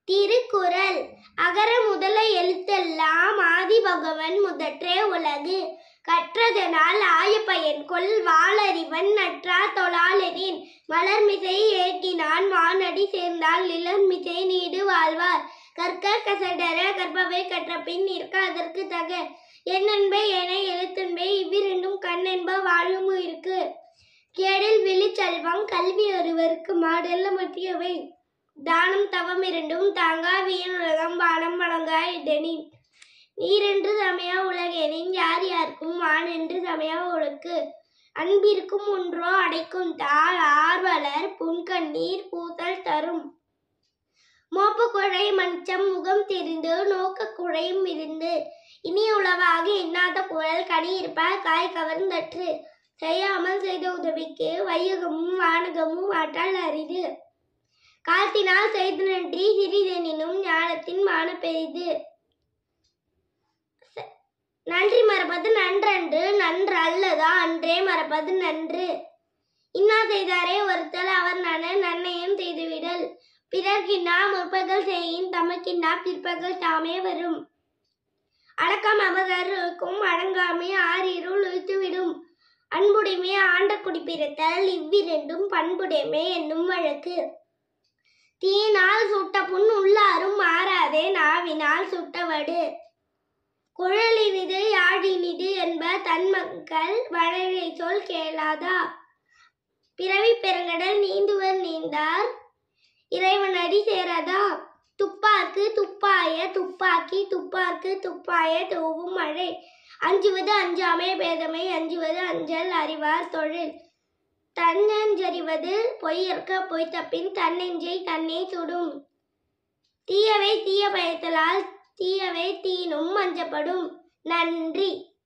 திருக்குறள் அகர முதல எழுத்தெல்லாம் ஆதி பகவன் முதற்றே உலகு கற்றதனால் ஆய பயன் கொள் வாளறிவன் நற்றார் தொழாளரின் மலர்மிசை ஏற்றினான் வானடி சேர்ந்தால் நிலர்மிசை நீடு வாழ்வார் கற்க கசடர கற்பவை கற்ற பின் நிற்க அதற்கு தக எண்ணென்பை என எழுத்தென்பை இவ்விரண்டும் கண்ணென்ப வாழும் இருக்கு கேடில் விழிச்செல்வம் கல்வி ஒருவருக்கு மாடல்ல மத்தியவை தானம் தவம் இரண்டும் தாங்கா வீண் உலகம் பாடம் வழங்கா இதனின் நீரென்று சமயா உலகெனின் யார் யாருக்கும் வான் என்று சமயா உலக்கு அன்பிற்கும் ஒன்றோ அடைக்கும் தாள் ஆர்வலர் புன்கண்ணீர் பூத்தல் தரும் மோப்பு குழை மஞ்சம் முகம் தெரிந்து நோக்க குழையும் இருந்து இனி உளவாக எண்ணாத குழல் கனி இருப்ப காய் கவர்ந்தற்று செய்யாமல் செய்த உதவிக்கு வையகமும் வானகமும் ஆற்றால் அரிது காத்தினால் செய்து நன்றி சிறிதெனினும் ஞானத்தின் மான பெரிது ச- நன்றி மறப்பது நன்றன்று நன்று அல்லதா அன்றே மறப்பது நன்று இன்னா செய்தாரே ஒருத்தல் அவர் நன நன்னயம் செய்துவிடல் பிறர்க்கின்னா முற்பகல் செய்யின் தமக்கின்னா பிற்பகல் தாமே வரும் அடக்கம் அமரருக்கும் அடங்காமை ஆறிருள் உய்த்துவிடும் அன்புடைமை ஆண்ட குடிப்பிறத்தல் இவ்விரண்டும் பண்புடைமை என்னும் வழக்கு தீயினால் சுட்ட புண் உள்ளாரும் மாறாதே நாவினால் சுட்டவடு குழலினிது யாழினிது என்ப தன் மக்கள் வளரை சொல் கேளாதா பிறவி பெருங்கடல் நீந்துவர் நீந்தார் இறைவனடி சேராதா துப்பாக்கு துப்பாய துப்பாக்கி துப்பாக்கு துப்பாய தூவும் மழை அஞ்சுவது அஞ்சாமை பேதமை அஞ்சுவது அஞ்சல் அறிவார் தொழில் தன்னஞ்சறிவது பொய்யற்க பொய் தப்பின் தன்னெஞ்சை தன்னை சுடும் தீயவை தீய பயத்தலால் தீயவை தீனும் அஞ்சப்படும் நன்றி